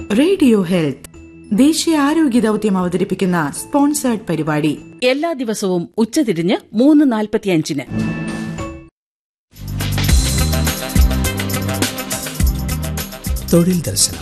radio health ദേശീയ ആരോഗ്യ ദൌത്യം അവതരിപ്പിക്കുന്ന സ്പോൺസേർഡ് പരിപാടി എല്ലാ ദിവസവും ഉച്ചതിരിഞ്ഞ് മൂന്ന് നാൽപ്പത്തിയഞ്ചിന് തൊഴിൽ ദർശനം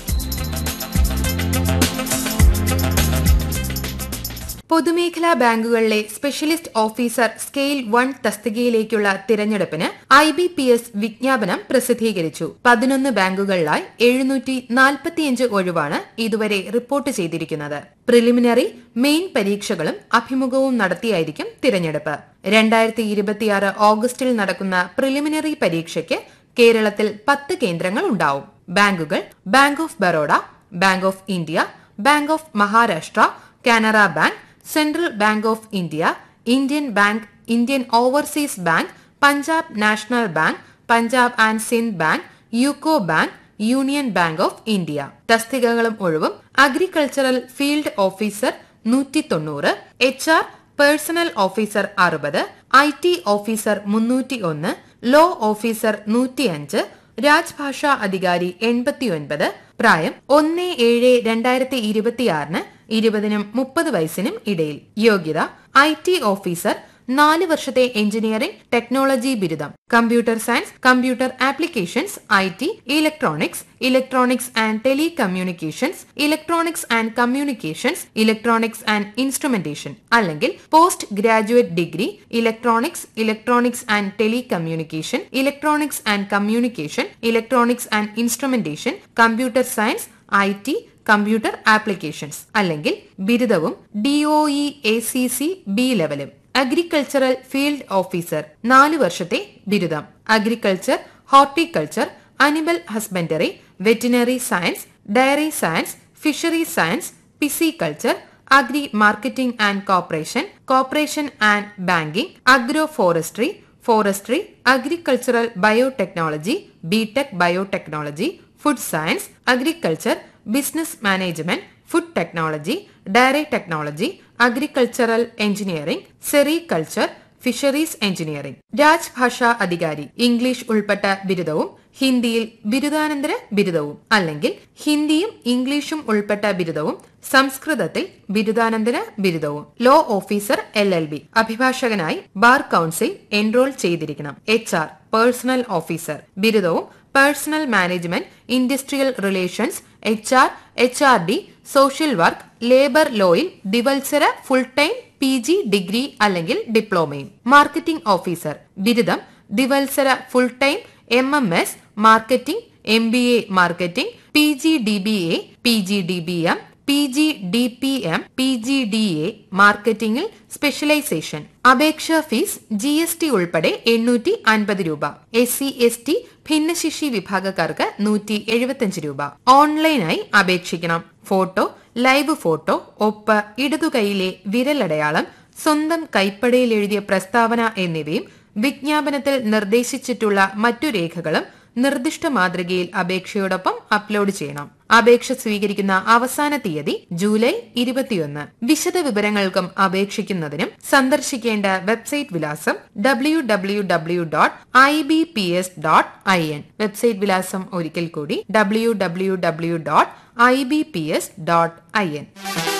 പൊതുമേഖലാ ബാങ്കുകളിലെ സ്പെഷ്യലിസ്റ്റ് ഓഫീസർ സ്കെയിൽ വൺ തസ്തികയിലേക്കുള്ള തിരഞ്ഞെടുപ്പിന് ഐ ബി പി എസ് വിജ്ഞാപനം പ്രസിദ്ധീകരിച്ചു പതിനൊന്ന് ബാങ്കുകളിലായി എഴുന്നൂറ്റി നാൽപ്പത്തിയഞ്ച് ഒഴിവാണ് ഇതുവരെ റിപ്പോർട്ട് ചെയ്തിരിക്കുന്നത് പ്രിലിമിനറി മെയിൻ പരീക്ഷകളും അഭിമുഖവും നടത്തിയായിരിക്കും തിരഞ്ഞെടുപ്പ് രണ്ടായിരത്തി ഇരുപത്തിയാറ് ഓഗസ്റ്റിൽ നടക്കുന്ന പ്രിലിമിനറി പരീക്ഷയ്ക്ക് കേരളത്തിൽ പത്ത് കേന്ദ്രങ്ങൾ ഉണ്ടാവും ബാങ്കുകൾ bank of Baroda bank of India bank of Maharashtra Canara bank central bank of India Indian bank Indian overseas bank Punjab national bank Punjab and Sindh bank UCO bank union bank of India തസ്തികകളും ഒഴിവും അഗ്രികൾച്ചറൽ ഫീൽഡ് ഓഫീസർ നൂറ്റി തൊണ്ണൂറ് എച്ച് ആർ പേഴ്സണൽ ഓഫീസർ അറുപത് I T officer മുന്നൂറ്റി ഒന്ന് law officer നൂറ്റിയഞ്ച് രാജ്ഭാഷാ അധികാരി എൺപത്തിയൊൻപത് പ്രായം ഒന്ന് ഏഴ് രണ്ടായിരത്തി ഇരുപത്തിയാറിന് ഇരുപതിനും മുപ്പത് വയസ്സിനും ഇടയിൽ യോഗ്യത ഐ ടി ഓഫീസർ നാല് വർഷത്തെ എഞ്ചിനീയറിംഗ് ടെക്നോളജി ബിരുദം computer science computer applications I T electronics electronics and telecommunications electronics and communications electronics and instrumentation അല്ലെങ്കിൽ post graduate degree electronics electronics and telecommunication electronics and communication electronics and instrumentation computer science I T computer applications അല്ലെങ്കിൽ ബിരുദവും DOE A C C B ലെവലും agricultural field officer നാല് വർഷത്തെ ബിരുദം agriculture horticulture animal husbandry veterinary science dairy science fishery science pisciculture agri marketing and corporation corporation and banking agro forestry forestry agricultural biotechnology BTech biotechnology food science agriculture business management food technology dairy technology agricultural engineering sericulture fisheries engineering Rajbhasha Adhikari English ഉൾപ്പെട്ട ബിരുദവും ഹിന്ദിയിൽ ബിരുദാനന്തര ബിരുദവും അല്ലെങ്കിൽ ഹിന്ദിയും ഇംഗ്ലീഷും ഉൾപ്പെട്ട ബിരുദവും സംസ്കൃതത്തിൽ ബിരുദാനന്തര ബിരുദവും law officer L L B അഭിഭാഷകനായി ബാർ കൌൺസിൽ എൻറോൾ ചെയ്തിരിക്കണം എച്ച് ആർ പേഴ്സണൽ ഓഫീസർ ബിരുദവും personnel management industrial relations H R H R D social work labour ലോയിൽ ദിവത്സര full time P G degree അല്ലെങ്കിൽ ഡിപ്ലോമയും മാർക്കറ്റിംഗ് ഓഫീസർ ബിരുദം ദിവത്സര full time M M S marketing M B A marketing P G D B A P G D B M P G D P M P G D A മാർക്കറ്റിംഗിൽ specialisation അപേക്ഷാ fees G S T ഉൾപ്പെടെ എണ്ണൂറ്റി അൻപത് രൂപ S C S T ഭിന്നശേഷി വിഭാഗക്കാർക്ക് നൂറ്റി എഴുപത്തിയഞ്ച് രൂപ ഓൺലൈനായി അപേക്ഷിക്കണം ഫോട്ടോ ലൈവ് ഫോട്ടോ ഒപ്പ് ഇടതുകൈയിലെ വിരലടയാളം സ്വന്തം കൈപ്പടയിൽ എഴുതിയ പ്രസ്താവന എന്നിവയും വിജ്ഞാപനത്തിൽ നിർദ്ദേശിച്ചിട്ടുള്ള മറ്റു രേഖകളും നിർദ്ദിഷ്ട മാതൃകയിൽ അപേക്ഷയോടൊപ്പം അപ്ലോഡ് ചെയ്യണം അപേക്ഷ സ്വീകരിക്കുന്ന അവസാന തീയതി ജൂലൈ ഇരുപത്തിയൊന്ന് വിശദ വിവരങ്ങൾക്കും അപേക്ഷിക്കുന്നതിനും സന്ദർശിക്കേണ്ട വെബ്സൈറ്റ് വിലാസം W W W dot I B P S dot I N website വിലാസം ഒരിക്കൽ കൂടി W W W dot I B P S dot I N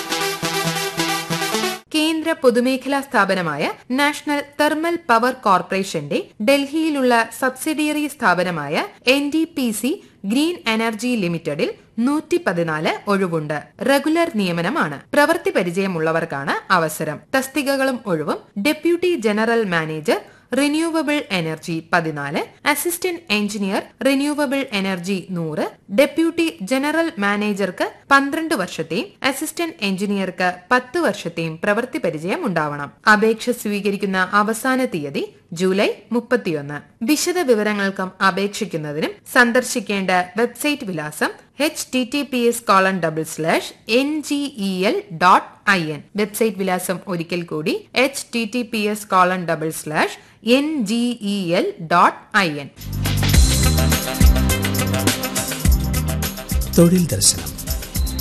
കേന്ദ്ര പൊതുമേഖലാ സ്ഥാപനമായ നാഷണൽ തെർമൽ പവർ കോർപ്പറേഷന്റെ ഡൽഹിയിലുള്ള സബ്സിഡിയറി സ്ഥാപനമായ N D P C green energy ലിമിറ്റഡിൽ നൂറ്റി പതിനാല് ഒഴിവുണ്ട് റെഗുലർ നിയമനമാണ് പ്രവൃത്തി പരിചയമുള്ളവർക്കാണ് അവസരം തസ്തികകളും ഒഴിവും deputy general manager renewable energy പതിനാല് അസിസ്റ്റന്റ് എഞ്ചിനീയർ റിന്യൂവബിൾ എനർജി നൂറ് ഡെപ്യൂട്ടി ജനറൽ മാനേജർക്ക് പന്ത്രണ്ട് വർഷത്തെയും അസിസ്റ്റന്റ് എഞ്ചിനീയർക്ക് പത്ത് വർഷത്തെയും പ്രവൃത്തി പരിചയം ഉണ്ടാവണം അപേക്ഷ സ്വീകരിക്കുന്ന അവസാന തീയതി ജൂലൈ മുപ്പത്തിയൊന്ന് വിശദ വിവരങ്ങൾക്കും അപേക്ഷിക്കുന്നതിനും സന്ദർശിക്കേണ്ട വെബ്സൈറ്റ് വിലാസം H T T P S colon double slash N G E L dot I N website വിലാസം ഒരിക്കൽ കൂടി H T T P S colon double slash N G E L dot I N തൊഴിൽ ദർശനം